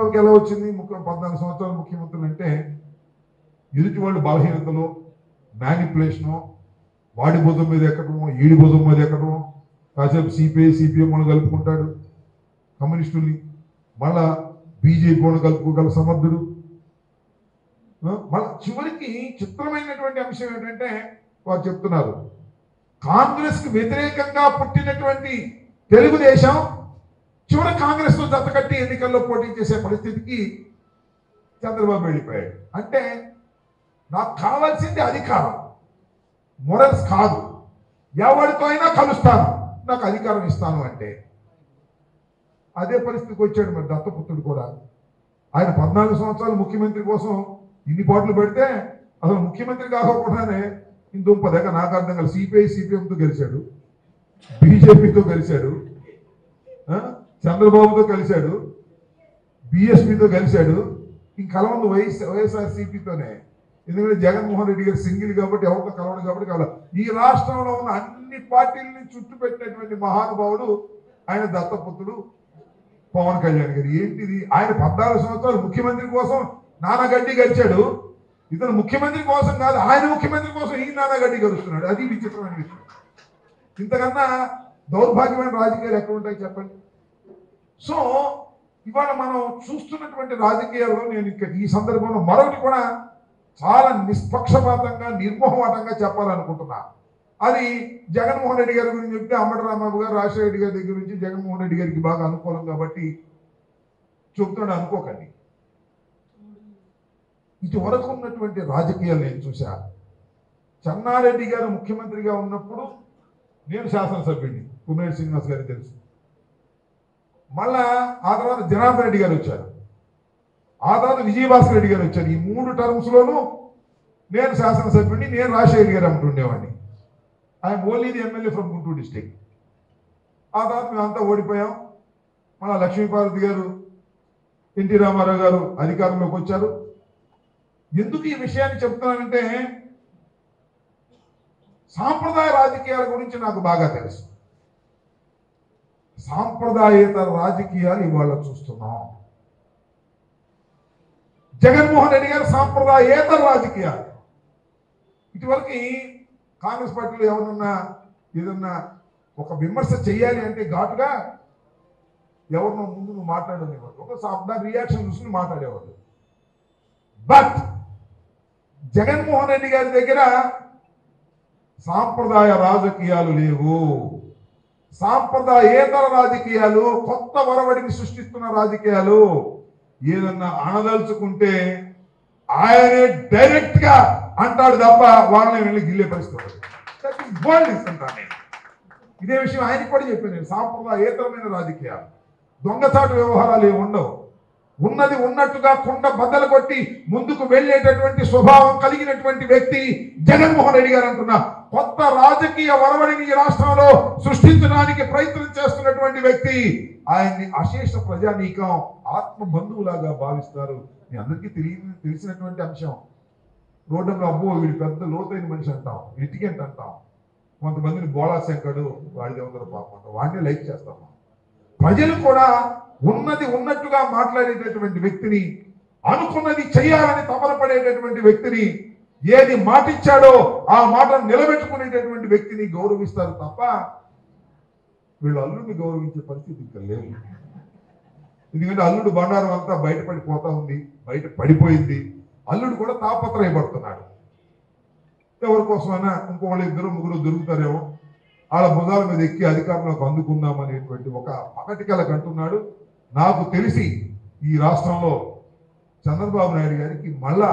చంద్రబాబుకి ఎలా వచ్చింది ముఖ్య పద్నాలుగు సంవత్సరాలు ముఖ్యమంత్రులు అంటే ఎదుటి వాళ్ళు బలహీనతలు మ్యానిపులేషను వాడి భుజం మీద ఎక్కడము ఈడి భుజం మీద ఎక్కడము కాసేపు సిపిఐ సిపిఎం వాళ్ళు కలుపుకుంటాడు కమ్యూనిస్టుల్ని మళ్ళా బీజేపీ వాళ్ళు కలుపుకోగల సమర్థుడు ఆ, మళ్ళా చివరికి చిత్రమైనటువంటి అంశం ఏంటంటే వారు చెప్తున్నారు కాంగ్రెస్ కు వ్యతిరేకంగా పుట్టినటువంటి తెలుగుదేశం చివరి కాంగ్రెస్ తో జతకట్టి ఎన్నికల్లో పోటీ చేసే పరిస్థితికి చంద్రబాబు వెళ్ళిపోయాడు అంటే నాకు కావాల్సింది అధికారం మొరల్స్ కాదు ఎవరితో అయినా కలుస్తాను నాకు అధికారం ఇస్తాను అంటే అదే పరిస్థితికి వచ్చాడు మరి దత్తపుత్రుడు కూడా ఆయన పద్నాలుగు సంవత్సరాలు ముఖ్యమంత్రి కోసం ఇన్ని పాటలు పెడితే అసలు ముఖ్యమంత్రి కాకపోవడానే ఇందుంప దగ్గర నాకు అర్థం కాదు సిపిఐ సిపిఎంతో గెలిచాడు బీజేపీతో కలిశాడు ఆ? చంద్రబాబుతో కలిశాడు బిఎస్పితో కలిశాడు ఇంకలవంది వైఎస్ వైఎస్ఆర్సీపీతోనే ఎందుకంటే జగన్మోహన్ రెడ్డి గారు సింగిల్ కాబట్టి ఎవరితో కలవడు కాబట్టి కలవ ఈ రాష్ట్రంలో ఉన్న అన్ని పార్టీలని చుట్టుపెట్టినటువంటి మహానుభావుడు ఆయన దత్తపుత్రుడు పవన్ కళ్యాణ్ గారు ఏంటిది ఆయన పద్నాలుగు సంవత్సరాలు ముఖ్యమంత్రి కోసం నానా గడ్డి గడిచాడు ఇతను ముఖ్యమంత్రి కోసం కాదు ఆయన ముఖ్యమంత్రి కోసం ఈ నానా గడ్డి గడుస్తున్నాడు అది విచిత్రమైన విషయం ఇంతకన్నా దౌర్భాగ్యమైన రాజకీయాలు ఎక్కడ ఉంటాయి చెప్పండి సో ఇవాళ మనం చూస్తున్నటువంటి రాజకీయాల్లో నేను ఇక ఈ సందర్భంలో మరొకటి కూడా చాలా నిష్పక్షపాతంగా నిర్మోహమాటంగా చెప్పాలనుకుంటున్నా అది జగన్మోహన్ రెడ్డి గారి గురించి చెప్తే అమ్మటి రాంబాబు గారు రాజశేఖర రెడ్డి గారి దగ్గర నుంచి జగన్మోహన్ రెడ్డి గారికి బాగా అనుకూలం కాబట్టి చెప్తున్నాడు అనుకోకండి ఇటువరకు ఉన్నటువంటి రాజకీయాలు నేను చూశా చెన్నారెడ్డి గారు ముఖ్యమంత్రిగా ఉన్నప్పుడు నేను శాసనసభ్యుడిని కుమ్మేటి శ్రీనివాస్ గారికి తెలుసు మళ్ళా ఆ తర్వాత జనార్దన్ రెడ్డి గారు వచ్చారు ఆ తర్వాత విజయభాస్కర్ రెడ్డి గారు వచ్చారు ఈ మూడు టర్మ్స్ లోనూ నేను శాసనసభ్యుడిని నేను రాజశేఖర రెడ్డి గారు అంటుండేవాడిని I'm only the MLA from Guntur district ఆ తర్వాత మేమంతా ఓడిపోయాం మళ్ళా లక్ష్మీపార్వతి గారు ఎన్టీ రామారావు గారు అధికారంలోకి వచ్చారు ఎందుకు ఈ విషయాన్ని చెప్తున్నానంటే సాంప్రదాయ రాజకీయాల గురించి నాకు బాగా తెలుసు సాంప్రదాయేతర రాజకీయాలు ఇవాళ చూస్తున్నాం జగన్మోహన్ రెడ్డి గారు సాంప్రదాయేతర రాజకీయాలు ఇటువరకు కాంగ్రెస్ పార్టీలో ఎవరన్నా ఏదన్నా ఒక విమర్శ చేయాలి అంటే ఘాటుగా ఎవరినో ముందు నువ్వు మాట్లాడనివ్వరు ఒక సాంప్రదాయ రియాక్షన్ చూసుకుని మాట్లాడేవాళ్ళు బట్ జగన్మోహన్ రెడ్డి గారి దగ్గర సాంప్రదాయ రాజకీయాలు లేవు సాంప్రదాయేతర రాజకీయాలు కొత్త వరవడిని సృష్టిస్తున్న రాజకీయాలు ఏదన్నా అనదలుచుకుంటే ఆయనే డైరెక్ట్ గా అంటాడు తప్ప వాళ్ళని వెళ్ళి గిల్లే పరిస్థితి ఉండదు. That is boldness అంటాను నేను. ఇదే విషయం ఆయనకి కూడా చెప్పాను నేను సాంప్రదాయేతరమైన రాజకీయాలు దొంగచాటు వ్యవహారాలు ఏమి ఉండవు ఉన్నది ఉన్నట్టుగా కుండ బద్దలు కొట్టి ముందుకు వెళ్ళేటటువంటి స్వభావం కలిగినటువంటి వ్యక్తి జగన్మోహన్ రెడ్డి గారు అంటున్నా కొత్త రాజకీయ వరవడిని ఈ రాష్ట్రంలో సృష్టించడానికి ప్రయత్నం చేస్తున్నటువంటి వ్యక్తి ఆయన్ని అశేష ప్రజానీకం ఆత్మ బంధువులాగా భావిస్తారు మీ అందరికీ తెలియ తెలిసినటువంటి అంశం రోడ్డులో అబ్బో వీడు పెద్ద లోతైన మనిషి అంటాం ఎటికెంట్ అంటాం కొంతమందిని బోళా శంకడు వాడి దేవుడు పాపం అంటాం వాడిని లైక్ చేస్తాం మనం. ప్రజలు కూడా ఉన్నది ఉన్నట్టుగా మాట్లాడేటటువంటి వ్యక్తిని అనుకున్నది చేయాలని తపనపడేటటువంటి వ్యక్తిని ఏది మాటిచ్చాడో ఆ మాటను నిలబెట్టుకునేటటువంటి వ్యక్తిని గౌరవిస్తారు తప్ప వీళ్ళు అల్లుడిని గౌరవించే పరిస్థితి ఇక్కడ లేదు ఎందుకంటే అల్లుడు బండారం అంతా బయటపడిపోతా ఉంది బయట పడిపోయింది అల్లుడు కూడా తాపత్రయపడుతున్నాడు ఎవరి కోసమైనా ఇంకో వాళ్ళు ఇద్దరు ముగ్గురు దొరుకుతారేమో వాళ్ళ భుజాల మీద ఎక్కి అధికారంలోకి అందుకుందాం అనేటువంటి ఒక పకటికలకు అంటున్నాడు నాకు తెలిసి ఈ రాష్ట్రంలో చంద్రబాబు నాయుడు గారికి మళ్ళా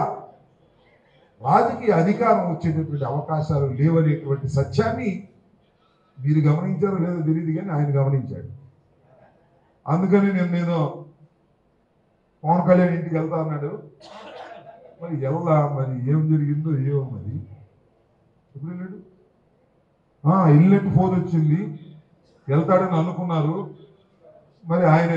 రాజకీయ అధికారం వచ్చేటటువంటి అవకాశాలు లేవనేటువంటి సత్యాన్ని మీరు గమనించారో లేదో తెలియదు కానీ ఆయన గమనించాడు అందుకని నేను నేను పవన్ కళ్యాణ్ ఇంటికి వెళ్తా అన్నాడు మరి ఎలా మరి ఏం జరిగిందో ఏమో మరి ఎప్పుడు వెళ్ళాడు ఆ, వెళ్ళినట్టు ఫోన్ వచ్చింది వెళ్తాడని అనుకున్నారు మరి ఆయన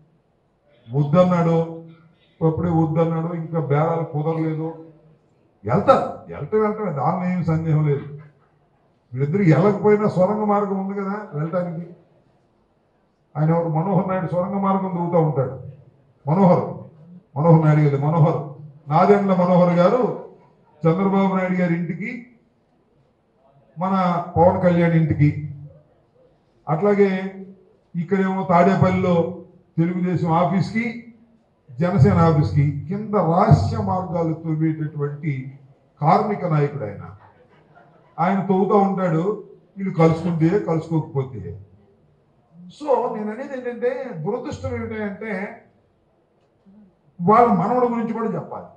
వద్దన్నాడు అప్పుడే వద్దన్నాడు ఇంకా బేరాలు కుదరలేదు వెళ్తారు వెళ్తాం వెళ్తాం దానిలో ఏం సందేహం లేదు వీళ్ళిద్దరు వెళ్ళకపోయినా సొరంగ మార్గం ఉంది కదా వెళ్ళటానికి ఆయన ఎవరు మనోహర్ నాయుడు సొరంగ మార్గం దూగుతూ ఉంటాడు మనోహర్ మనోహర్ నాయుడు గారు మనోహర్ నాదెండ్ల మనోహర్ గారు చంద్రబాబు నాయుడు గారి ఇంటికి మన పవన్ కళ్యాణ్ ఇంటికి అట్లాగే ఇక్కడేమో తాడేపల్లిలో తెలుగుదేశం ఆఫీస్కి జనసేన ఆఫీస్కి కింద రహస్య మార్గాలు తవ్వేటటువంటి కార్మిక నాయకుడు ఆయన ఆయన తవ్వుతూ ఉంటాడు వీళ్ళు కలుసుకుంటే కలుసుకోకపోతే సో నేను అనేది ఏంటంటే దురదృష్టం ఏమిటంటే వాళ్ళ మనవడి గురించి కూడా చెప్పాలి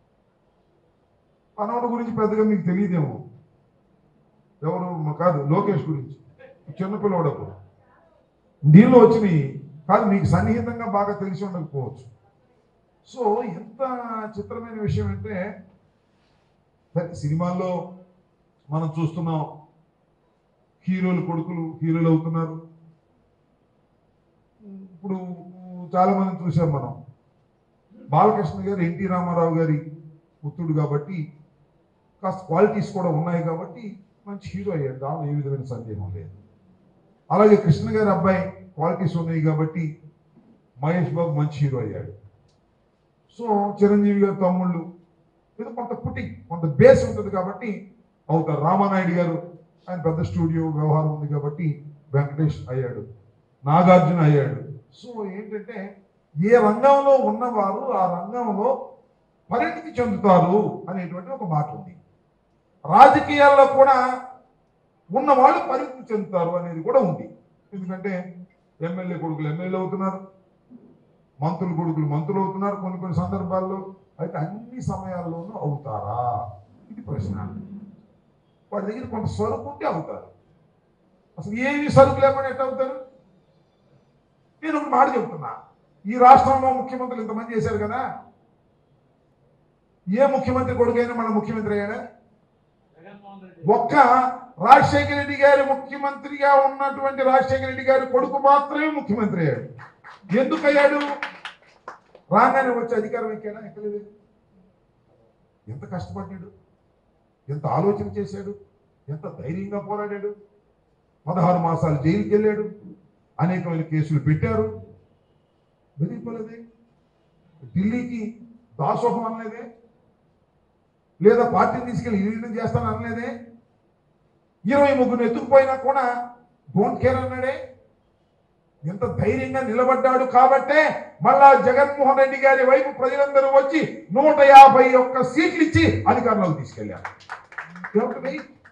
మనవడి గురించి పెద్దగా మీకు తెలియదేమో ఎవరు మ- కాదు లోకేష్ గురించి చిన్నపిల్లవాడప్పుడు నీళ్ళు వచ్చినాయి కాదు మీకు సన్నిహితంగా బాగా తెలిసి ఉండకపోవచ్చు సో ఎంత చిత్రమైన విషయం అంటే సరే సినిమాల్లో మనం చూస్తున్నాం హీరోలు కొడుకులు హీరోలు అవుతున్నారు ఇప్పుడు చాలా మంది చూసాం మనం బాలకృష్ణ గారు ఎన్టీ రామారావు గారి పుత్రుడు కాబట్టి కాస్త క్వాలిటీస్ కూడా ఉన్నాయి కాబట్టి మంచి హీరో అయ్యాడు దానిలో ఏ విధమైన సందేహం లేదు అలాగే కృష్ణ గారి అబ్బాయి క్వాలిటీస్ ఉన్నాయి కాబట్టి మహేష్ బాబు మంచి హీరో అయ్యాడు సో చిరంజీవి గారి తమ్ముళ్ళు ఏదో కొంత పుట్టింగ్ కొంత బేస్ ఉంటుంది కాబట్టి అవుతారు రామానాయుడు గారు ఆయన పెద్ద స్టూడియో వ్యవహారం ఉంది కాబట్టి వెంకటేష్ అయ్యాడు నాగార్జున అయ్యాడు సో ఏంటంటే ఏ రంగంలో ఉన్నవారు ఆ రంగంలో పరిణితి చెందుతారు అనేటువంటి ఒక మాట ఉంది రాజకీయాల్లో కూడా ఉన్నవాళ్ళు పరిణితి చెందుతారు అనేది కూడా ఉంది ఎందుకంటే ఎమ్మెల్యే కొడుకులు ఎమ్మెల్యే అవుతున్నారు మంత్రులు కొడుకులు మంత్రులు అవుతున్నారు కొన్ని కొన్ని సందర్భాల్లో అయితే అన్ని సమయాల్లోనూ అవుతారా ఇది ప్రశ్న వాడి దగ్గర కొంత సరుకు ఉంటే అవుతారు అసలు ఏమి సరుకు లేకుండా ఎట్లా అవుతారు నేను ఒక మాట చెప్తున్నా ఈ రాష్ట్రంలో ముఖ్యమంత్రులు ఇంతమంది చేశారు కదా ఏ ముఖ్యమంత్రి కొడుకైనా మన ముఖ్యమంత్రి అయ్యాడా జగన్మోహన్ రెడ్డి ఒక్క రాజశేఖర రెడ్డి గారి ముఖ్యమంత్రిగా ఉన్నటువంటి రాజశేఖర రెడ్డి గారి కొడుకు మాత్రమే ముఖ్యమంత్రి అయ్యాడు ఎందుకు అయ్యాడు రాగానే వచ్చి అధికారం ఎక్కాడా ఎక్కలేదు ఎంత కష్టపడ్డాడు ఎంత ఆలోచన చేశాడు ఎంత ధైర్యంగా పోరాడాడు పదహారు మాసాలు జైలుకి వెళ్ళాడు అనేకమైన కేసులు పెట్టారు బెదిరిపోలేదే ఢిల్లీకి దాసోహం అనలేదే లేదా పార్టీని తీసుకెళ్లి విలీనం చేస్తాను అనలేదే ఇరవై ముగ్గురు ఎత్తుకుపోయినా కూడా డోంట్ కేర్ అన్నాడే ఎంత ధైర్యంగా నిలబడ్డాడు కాబట్టే మళ్ళా జగన్మోహన్ రెడ్డి గారి వైపు ప్రజలందరూ వచ్చి నూట యాభై ఒక్క సీట్లు ఇచ్చి అధికారంలోకి తీసుకెళ్లారు You have to wait.